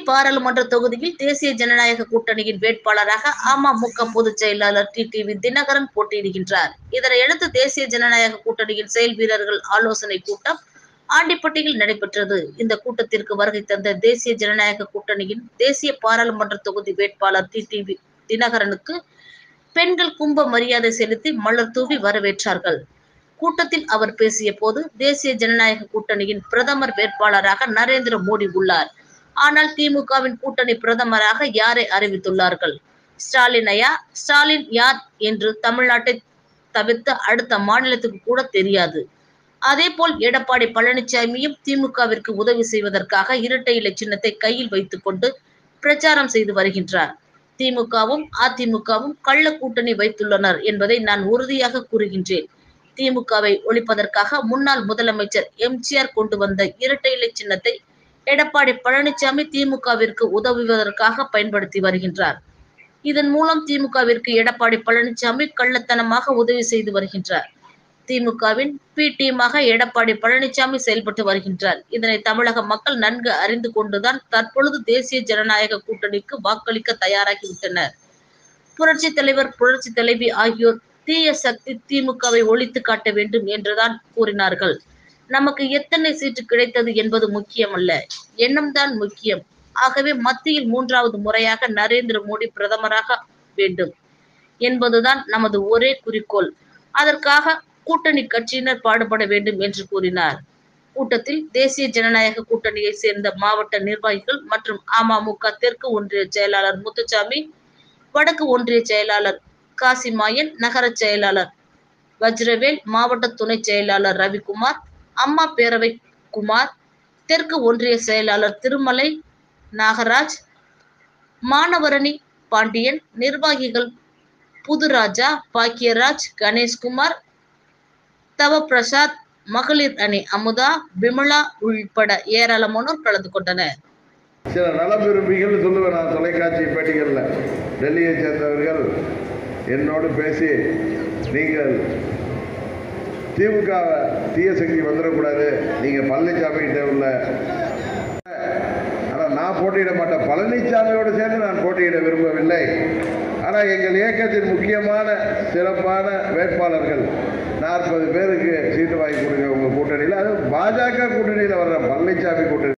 பாராளுமன்ற தொகுதியில் தேசிய ஜனநாயக கூட்டணியின் வேட்பாளராக அமமுக பொதுச் செயலாளர் டி டிவி தினகரன் போட்டியிடுகின்றார் இதனையடுத்து தேசிய ஜனநாயக கூட்டணியின் செயல் வீரர்கள் ஆலோசனை கூட்டம் ஆண்டிப்பட்டியில் நடைபெற்றது இந்த கூட்டத்திற்கு வருகை தந்த தேசிய ஜனநாயக கூட்டணியின் தேசிய பாராளுமன்ற தொகுதி வேட்பாளர் டி டிவி தினகரனுக்கு பெண்கள் கும்ப மரியாதை செலுத்தி மலர் தூவி வரவேற்றார்கள் கூட்டத்தில் அவர் பேசிய போது தேசிய ஜனநாயக கூட்டணியின் பிரதமர் வேட்பாளராக நரேந்திர மோடி உள்ளார் ஆனால் திமுகவின் கூட்டணி பிரதமராக யாரை அறிவித்துள்ளார்கள் ஸ்டாலினையா ஸ்டாலின் யார் என்று தமிழ்நாட்டை தவிர்த்து அடுத்த மாநிலத்துக்கு கூட தெரியாது அதேபோல் எடப்பாடி பழனிசாமியும் திமுகவிற்கு உதவி செய்வதற்காக இரட்டை இலை சின்னத்தை கையில் வைத்துக்கொண்டு பிரச்சாரம் செய்து வருகின்றார் திமுகவும் அதிமுகவும் கள்ள கூட்டணி வைத்துள்ளனர் என்பதை நான் உறுதியாக கூறுகின்றேன் திமுகவை ஒழிப்பதற்காக முன்னாள் முதலமைச்சர் எம்ஜிஆர் கொண்டு வந்த இரட்டை இலை சின்னத்தை எடப்பாடி பழனிசாமி திமுகவிற்கு உதவுவதற்காக பயன்படுத்தி வருகின்றார் இதன் மூலம் திமுகவிற்கு எடப்பாடி பழனிசாமி கள்ளத்தனமாக உதவி செய்து வருகின்றார் திமுகவின் பி டீமாக எடப்பாடி பழனிசாமி செயல்பட்டு வருகின்றார் இதனை தமிழக மக்கள் நன்கு அறிந்து கொண்டுதான் தற்பொழுது தேசிய ஜனநாயக கூட்டணிக்கு வாக்களிக்க தயாராகிவிட்டனர் புரட்சி தலைவர் புரட்சி தலைவி ஆகியோர் தீய சக்தி திமுகவை ஒழித்து காட்ட வேண்டும் என்றுதான் கூறினார்கள் நமக்கு எத்தனை சீட்டு கிடைத்தது என்பது முக்கியமல்ல எண்ணம்தான் முக்கியம் ஆகவே மத்தியில் மூன்றாவது முறையாக நரேந்திர மோடி பிரதமராக வேண்டும் என்பதுதான் நமது ஒரே குறிக்கோள் அதற்காக கூட்டணி கட்சியினர் பாடுபட வேண்டும் என்று கூறினார் கூட்டத்தில் தேசிய ஜனநாயக கூட்டணியை சேர்ந்த மாவட்ட நிர்வாகிகள் மற்றும் அமமுக தெற்கு ஒன்றிய செயலாளர் முத்துசாமி வடக்கு ஒன்றிய செயலாளர் காசிமாயன் நகர செயலாளர் வஜ்ரவேல் மாவட்ட துணை செயலாளர் ரவிக்குமார் அம்மா பேரவை குமார் தெற்கு ஒன்றிய செயலாளர் திருமலை நாகராஜ் மானவரணி பாண்டியன் நிர்வாகிகள் புதுராஜா பாக்கியராஜ் கணேஷ்குமார் தவப்பிரசாத் மகளிர் அணி அமுதா விமலா உள்பட ஏராளமானோர் கலந்து கொண்டனர் சில நலம் விரும்பிகள் சொல்லுவேன் நான் தொலைக்காட்சி பேட்டிகளில் டெல்லியை சேர்ந்தவர்கள் என்னோடு பேசி நீங்கள் திமுக தீய சக்தி வந்துடக்கூடாது நீங்கள் பழனிசாமிகிட்ட உள்ள ஆனால் நான் போட்டியிட மாட்டேன் பழனிசாமியோடு சேர்ந்து நான் போட்டியிட விரும்பவில்லை ஆனால் எங்கள் இயக்கத்தின் முக்கியமான சிறப்பான வேட்பாளர்கள் நாற்பது பேருக்கு சீட்டு வாங்கி கொடுங்க உங்கள் கூட்டணியில் அது பாஜக கூட்டணியில் வர்ற பழனிசாமி கூட்டணி